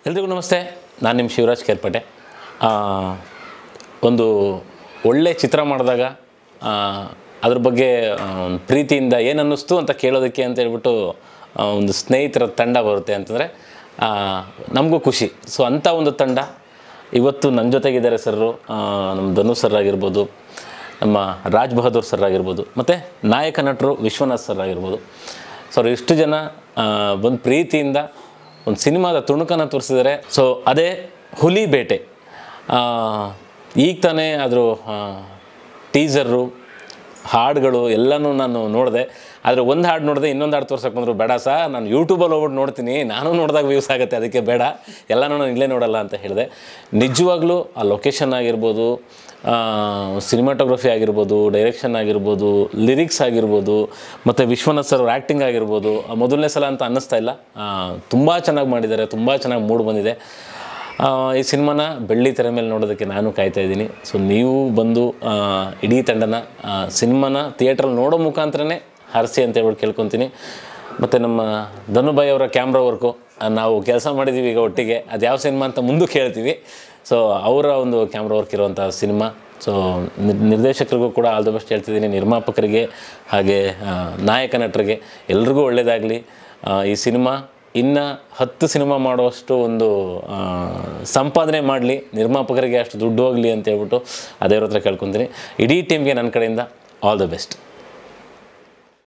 ಎಲ್ರಿಗೂ ನಮಸ್ತೆ ನಾನು ನಿಮ್ಮ ಶಿವರಾಜ್ ಕೇರ್ಪೇಟೆ ಆ, ಒಂದು ಒಳ್ಳೆ ಚಿತ್ರ ಮಾಡಿದಾಗ ಆ, ಅದ್ರ ಬಗ್ಗೆ ಆ, ಒಂದು ಪ್ರೀತಿಯಿಂದ ಏನು ಅನ್ನಿಸ್ತು ಅಂತ ಕೇಳೋದಕ್ಕೆ ಅಂತ ಹೇಳ್ಬಿಟ್ಟು ಆ, ಒಂದು ಸ್ನೇಹಿತರ ತಂಡ ಬರುತ್ತೆ ಅಂತಂದರೆ ನಮಗೂ ಖುಷಿ ಸೊ ಅಂಥ ಒಂದು ತಂಡ ಇವತ್ತು ನನ್ನ ಜೊತೆಗಿದ್ದಾರೆ ಸರ್ರು ನಮ್ಮ ಧನು ಸರ್ ಆಗಿರ್ಬೋದು ನಮ್ಮ ರಾಜ್ ಬಹದ್ದೂರ್ ಸರ್ ಆಗಿರ್ಬೋದು ಮತ್ತು ನಾಯಕ ನಟರು ವಿಶ್ವನಾಥ್ ಸರ್ ಆಗಿರ್ಬೋದು ಸೊ ಅವ್ರು ಇಷ್ಟು ಜನ ಒಂದು ಪ್ರೀತಿಯಿಂದ ಒಂದು ಸಿನಿಮಾದ ತುಣುಕನ್ನು ತೋರಿಸಿದ್ದಾರೆ ಸೊ ಅದೇ ಹುಲಿ ಬೇಟೆ ಆ, ಈಗ ತಾನೇ ಅದ್ರ ಟೀಸರು ಹಾಡುಗಳು ಎಲ್ಲನೂ ನಾನು ನೋಡಿದೆ ಆದರೆ ಒಂದು ಹಾಡು ನೋಡಿದೆ ಇನ್ನೊಂದು ಹಾಡು ತೋರ್ಸಕ್ಕೆ ಬಂದರು ಬೇಡ ಸಾ ನಾನು ಯೂಟ್ಯೂಬಲ್ಲಿ ಹೋಗ್ಬಿಟ್ಟು ನೋಡ್ತೀನಿ ನಾನು ನೋಡಿದಾಗ ವ್ಯೂಸ್ ಆಗುತ್ತೆ ಅದಕ್ಕೆ ಬೇಡ ಎಲ್ಲನೂ ನಾನು ಇಲ್ಲೇ ನೋಡಲ್ಲ ಅಂತ ಹೇಳಿದೆ ನಿಜವಾಗ್ಲೂ ಆ ಲೊಕೇಶನ್ ಆಗಿರ್ಬೋದು ಸಿನಿಮಾಟೋಗ್ರಫಿ ಆಗಿರ್ಬೋದು ಡೈರೆಕ್ಷನ್ ಆಗಿರ್ಬೋದು ಲಿರಿಕ್ಸ್ ಆಗಿರ್ಬೋದು ಮತ್ತು ವಿಶ್ವನಾಥ್ ಸರ್ ಅವ್ರ ಆ್ಯಕ್ಟಿಂಗ್ ಆಗಿರ್ಬೋದು ಆ ಮೊದಲನೇ ಸಲ ಅಂತ ಅನ್ನಿಸ್ತಾ ಇಲ್ಲ ತುಂಬ ಚೆನ್ನಾಗಿ ಮಾಡಿದ್ದಾರೆ ತುಂಬ ಚೆನ್ನಾಗಿ ಮೂಡ್ ಬಂದಿದೆ ಆ, ಈ ಸಿನಿಮಾನ ಬೆಳ್ಳಿ ತೆರೆ ಮೇಲೆ ನೋಡೋದಕ್ಕೆ ನಾನು ಕಾಯ್ತಾ ಇದ್ದೀನಿ ಸೊ ನೀವು ಬಂದು ಆ, ಇಡೀ ತಂಡನ ಆ, ಸಿನಿಮಾನ ಥಿಯೇಟ್ರಲ್ಲಿ ನೋಡೋ ಮುಖಾಂತರನೇ ಹರಿಸಿ ಅಂತ ಹೇಳ್ಬಿಟ್ಟು ಕೇಳ್ಕೊತೀನಿ ಮತ್ತು ನಮ್ಮ ಧನುಭಾಯ್ ಅವರ ಕ್ಯಾಮ್ರಾ ವರ್ಕು ನಾವು ಕೆಲಸ ಮಾಡಿದ್ದೀವಿ ಈಗ ಒಟ್ಟಿಗೆ ಅದು ಯಾವ ಸಿನಿಮಾ ಅಂತ ಮುಂದಕ್ಕೆ ಹೇಳ್ತೀವಿ ಸೊ ಅವರ ಒಂದು ಕ್ಯಾಮ್ರಾ ವರ್ಕ್ ಇರುವಂಥ ಸಿನಿಮಾ ಸೊ ನಿರ್- ನಿರ್ದೇಶಕರಿಗೂ ಕೂಡ ಆಲ್ ದ ಬೆಸ್ಟ್ ಹೇಳ್ತಿದ್ದೀನಿ ನಿರ್ಮಾಪಕರಿಗೆ ಹಾಗೆ ಆ, ನಾಯಕ ನಟರಿಗೆ ಎಲ್ರಿಗೂ ಒಳ್ಳೆಯದಾಗಲಿ ಈ ಸಿನಿಮಾ ಇನ್ನು ಹತ್ತು ಸಿನಿಮಾ ಮಾಡುವಷ್ಟು ಒಂದು ಆ, ಸಂಪಾದನೆ ಮಾಡಲಿ ನಿರ್ಮಾಪಕರಿಗೆ ಅಷ್ಟು ದುಡ್ಡು ಹೋಗಲಿ ಅಂತ ಹೇಳ್ಬಿಟ್ಟು ಅದೇ ಹತ್ರ ಕೇಳ್ಕೊತೀನಿ ಇಡೀ ಟೀಮ್ಗೆ ನನ್ನ ಕಡೆಯಿಂದ ಆಲ್ ದ ಬೆಸ್ಟ್